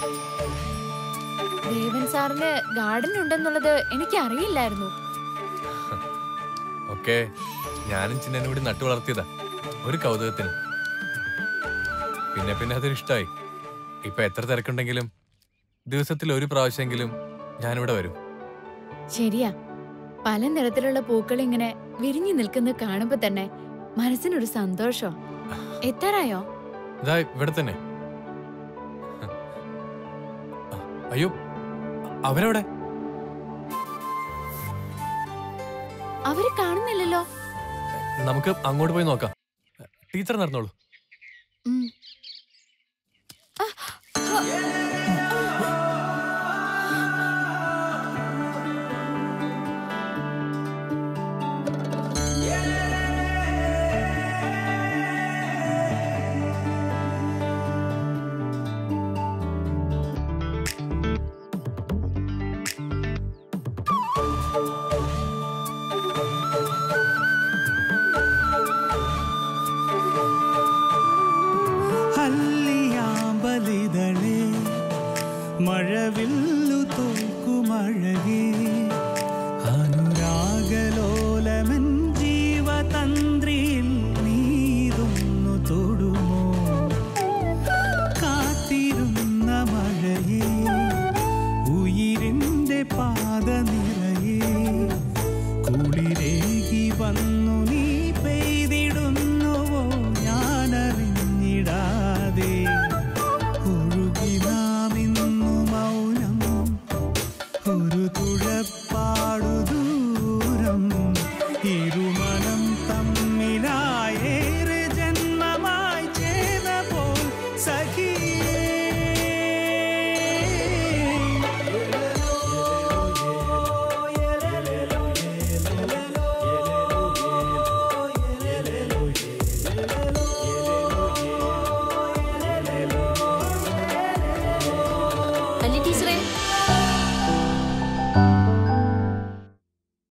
ദേവൻ സാറിന് ഗാർഡൻ ഉണ്ടെന്നുള്ളത് എനിക്ക് അറിയില്ലായിരുന്നു ഒക്കെ ഞാനും ചിന്നനും കൂടി നട്ടു വളർത്തിയതാ ഒരു കൗതുകത്തിന് പിന്നെ പിന്നെ അതൊരു ഇഷ്ടമായി ഇപ്പൊ എത്ര തിരക്കുണ്ടെങ്കിലും ദിവസത്തിൽ ഒരു പ്രാവശ്യമെങ്കിലും ഞാനിവിടെ വരും ശരിയാ പല നിറത്തിലുള്ള പൂക്കൾ ഇങ്ങനെ വിരിഞ്ഞു നിൽക്കുന്നത് കാണുമ്പോ തന്നെ മനസ്സിനൊരു സന്തോഷം എത്താറായോ ഇതാ ഇവിടെ തന്നെ അയ്യോ അവരവിടെ അവര് കാണുന്നില്ലല്ലോ നമുക്ക് അങ്ങോട്ട് പോയി നോക്കാം ടീച്ചർ നടന്നോളൂ ഉം. ആ, ആ,